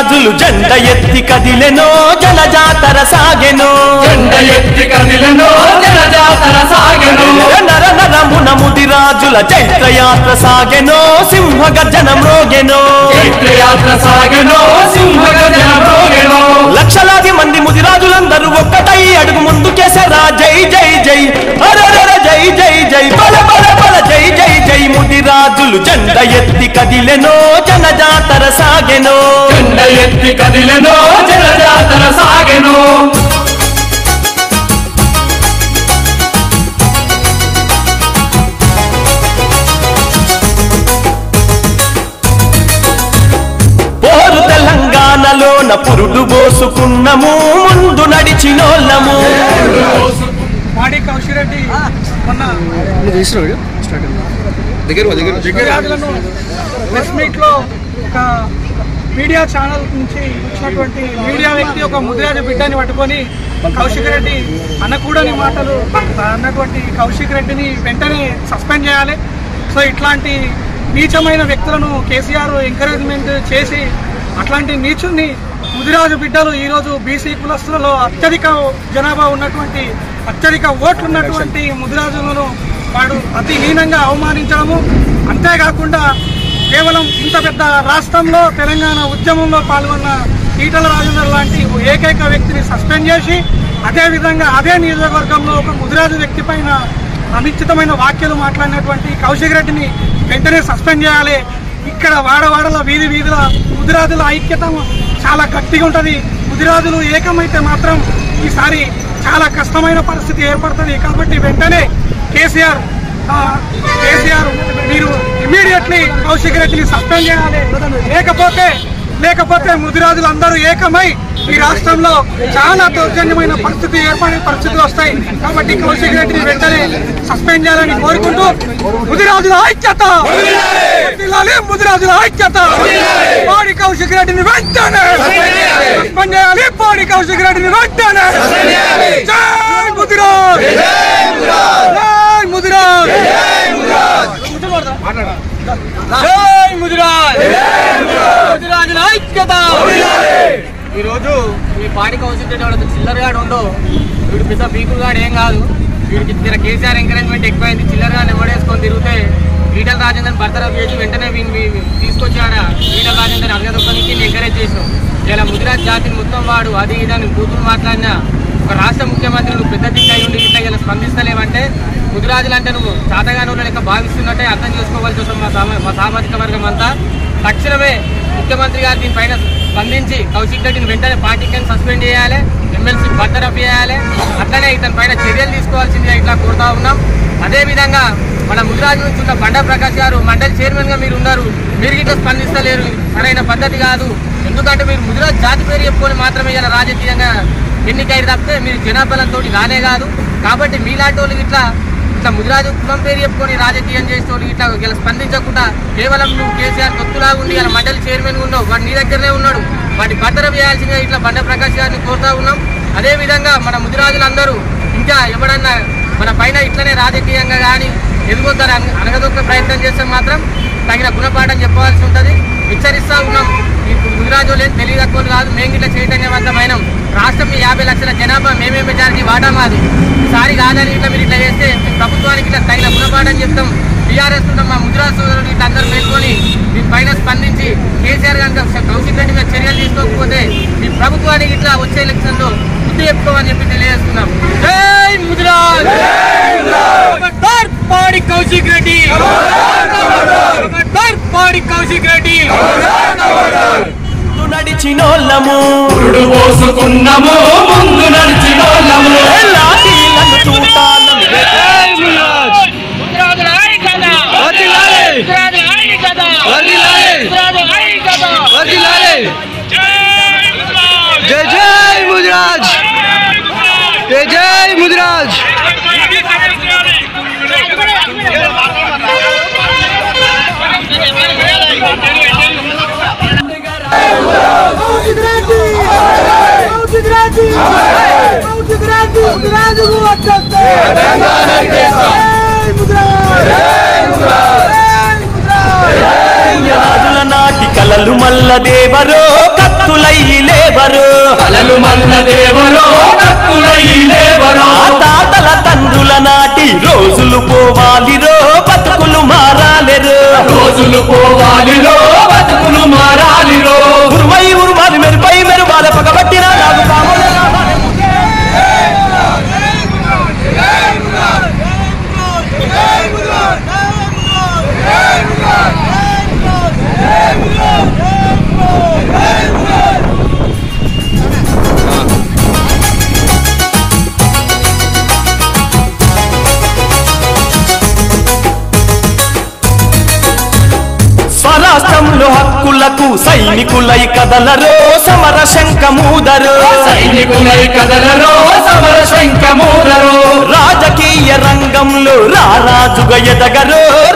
ముదిరాజులు జెండ ఎత్తి కదిలెనో జలజాతర సాగెనో జెండ ఎత్తి కదిలెనో జనజాతర సాగెను నర నరమున ముదిరాజుల చైత్రయాత్ర సాగెనో సింహ గర్జన మ్రోగెనో చైత్రయాత్ర సాగెను సింహగజన మ్రోగెను లక్షలాది మంది ముదిరాజులందరూ ఒక్కటై అడుగు ముందుకేసరా జై జై జై అరరర జై జై జై బల బల బల జై జై జై ముదిరాజులు జెండ ఎత్తి కదిలెనో జనజాతర సాగెనో జెండ ఎత్తి కదిలెనో జనజాతర సాగెను పోరు తెలంగాణలోన పురుడు పోసుకున్నము ముందు నడిచినోళ్ళము మాడి కౌశిరెడ్డి మొన్న ముదిరాజులను ప్రెస్ మీట్ లో ఒక మీడియా ఛానల్ నుంచి వచ్చినటువంటి మీడియా వ్యక్తి ఒక ముదిరాజు బిడ్డని పట్టుకొని కౌశిక్ రెడ్డి అనకూడని మాటలు అన్నటువంటి కౌశిక్ రెడ్డిని వెంటనే సస్పెండ్ చేయాలి సో ఇట్లాంటి నీచమైన వ్యక్తులను కేసీఆర్ ఎంకరేజ్మెంట్ చేసి అట్లాంటి నీచుని ముదిరాజు బిడ్డలు ఈరోజు బీసీ కులస్తులలో అత్యధిక జనాభా ఉన్నటువంటి అత్యధిక ఓట్లు ఉన్నటువంటి ముదిరాజులను వాడు అతి హీనంగా అవమానించడము అంతేకాకుండా కేవలం ఇంత పెద్ద రాష్ట్రంలో తెలంగాణ ఉద్యమంలో పాల్గొన్న ఈటల రాజేందర్ లాంటి ఓ ఏకైక వ్యక్తిని సస్పెండ్ చేసి అదే విధంగా అదే నియోజకవర్గంలో ఒక ముదిరాజు వ్యక్తి పైన అనిశ్చితమైన వ్యాఖ్యలు మాట్లాడినటువంటి కౌశిక్ రెడ్డిని వెంటనే సస్పెండ్ చేయాలి ఇక్కడ వాడవాడల వీధి వీధుల ముదిరాజుల ఐక్యత చాలా గట్టిగా ఉంటుంది ముదిరాజులు ఏకమైతే మాత్రం ఈసారి చాలా కష్టమైన పరిస్థితి ఏర్పడుతుంది కాబట్టి వెంటనే కేసీఆర్ ఆ, కేసీఆర్ మీరు ఇమీడియట్లీ కౌశిక్ రెడ్డిని సస్పెండ్ చేయాలి లేకపోతే లేకపోతే ముదిరాజులు అందరూ ఏకమై ఈ రాష్ట్రంలో చాలా దౌర్జన్యమైన పరిస్థితి ఏర్పడే పరిస్థితులు వస్తాయి కాబట్టి కౌశిక్ రెడ్డిని వెంటనే సస్పెండ్ చేయాలని కోరుకుంటూ ముదిరాజుల ఐక్యత వర్ధిల్లాలి ముదిరాజుల ఐక్యత పాడి కౌశిక్ రెడ్డిని వెంటనే సస్పెండ్ చేయాలి పాడి కౌశిక్ రెడ్డిని వెంటనే జై ముదిరాజ్ జై ముదిరాజ్ జై ముదిరాజ్ ముదిరాజుల ఐక్యత ఈరోజు ఈ పాడి కౌన్సిల్ వాడు చిల్లరగాడు ఉండో వీడు పెద్ద పీకులుగాడు ఏం కాదు వీడికి జర కేసీఆర్ ఎంకరేజ్మెంట్ ఎక్కువైంది చిల్లరగా నెమ్మడేసుకొని తిరిగితే ఈటల రాజేందర్ బర్తరఫ్ చేసి వెంటనే వీని వీ- తీసుకొచ్చాడ ఈటల రాజేందర్ అరగదొక్కనికి ఎంకరేజ్ చేసాం ఇలా ముదిరాజ్ జాతిని మొత్తం వాడు అది ఇదని కూతురు మాట్లాడినా ఒక రాష్ట్ర ముఖ్యమంత్రి నువ్వు పెద్ద దిక్కు అయి ఉండి ఇట్లా ఇలా స్పందిస్తలేవంటే ముదిరాజులు అంటే నువ్వు చాతగాను లెక్క భావిస్తున్నట్టే అర్థం చేసుకోవాల్సి వస్తుంది మా సామ మా సామాజిక వర్గం అంతా తక్షణమే ముఖ్యమంత్రి గారు దీనిపైన స్పందించి కౌశిక్ రెడ్డిని వెంటనే పార్టీకి సస్పెండ్ చేయాలి ఎమ్మెల్సీ బర్తరఫ్ చేయాలి అట్లనే ఇతని పైన చర్యలు తీసుకోవాల్సిందిగా ఇట్లా కోరుతా ఉన్నాం అదే విధంగా మన ముదిరాజు నుంచి ఉన్న బండ ప్రకాష్ గారు మండలి చైర్మన్ గా మీరు ఉన్నారు మీరు ఇట్లా స్పందిస్తలేరు సరైన పద్ధతి కాదు ఎందుకంటే మీరు ముదిరాజ్ జాతి పేరు చెప్పుకొని మాత్రమే ఇలా రాజకీయంగా ఎన్నికైరు తప్పితే మీరు జనాబలంతో కానే కాదు కాబట్టి మీలాంటి వాళ్ళు ఇట్లా ఇట్లా ముదిరాజు కులం పేరు చెప్పుకొని రాజకీయం చేసే వాళ్ళు ఇట్లా ఇలా స్పందించకుండా కేవలం నువ్వు కేసీఆర్ కొత్తలాగా ఉండి ఇలా మండలి చైర్మన్ ఉన్నావు వాడు నీ దగ్గరనే ఉన్నాడు వాటి భద్రం చేయాల్సిందిగా ఇట్లా బండ ప్రకాష్ గారిని కోరుతా ఉన్నాం అదే విధంగా మన ముదిరాజులందరూ ఇంకా ఎవడన్నా మన పైన ఇట్లనే రాజకీయంగా కానీ ఎదుగుతారు అనగదొక్క ప్రయత్నం చేస్తే మాత్రం తగిన గుణపాఠం చెప్పవలసి ఉంటుంది హెచ్చరిస్తా ఉన్నాం ఇప్పుడు గుజరాత్ లేదు తెలివి తక్కువ కాదు మేము ఇట్లా చైతన్యవంతమైన రాష్ట్రం యాభై లక్షల జనాభా మేమే మెజారిటీ వాటా మాది ఈసారి కాదని ఇట్లా మీరు ఇట్లా చేస్తే మేము ప్రభుత్వానికి ఇట్లా తగిన గుణపాఠం చెప్తాం టీఆర్ఎస్ ఉన్న మా ముద్రా సోదరులు ఇట్లా అందరూ మేల్కొని దీనిపైన స్పందించి కేసీఆర్ కనుక కౌశిక్ రెడ్డి మీద చర్యలు తీసుకోకపోతే ఈ ప్రభుత్వానికి ఇట్లా వచ్చే ఎలక్షన్ లో బుద్ధి చెప్పుకోమని చెప్పి తెలియజేస్తున్నాం జై ముదిరాజ్ ఖబర్దార్ పాడి కౌశిక్ రెడ్డి ఖబర్దార్ పాడి కౌశిక్ రెడ్డి ముందు నడిచినోళ్ళము పురుడు పోసుకున్నాము ముందు నడిచినోళ్ళము లాఠీలను చూటాలను జై జై ముదిరాజ్ జై జై ముదిరాజ్ రాజుల నాటి కలలు మల్ల దేవరో కత్తి కత్తులయ్యి లేవరు కలలు మల్ల దేవరో కత్తులయ్యి లేవరో ఆ తాతల తండ్రుల నాటి రోజులు పోవాలిరో బతుకులు మారాలిరు రోజులు పోవాలిరో బతుకులు మారాలిరో ఉరువై ఉరుమాలి మెరుపై మెరువాల పగబట్టిన నాగు పాముల స్వరాష్ట్రంలో హక్కులకు సైనికులై కదలరో సమర శంఖమూదరు సైనికులై కదలరో సమర శంఖమూదరో రాజకీయ రంగంలో రారాజుగా ఎదగరో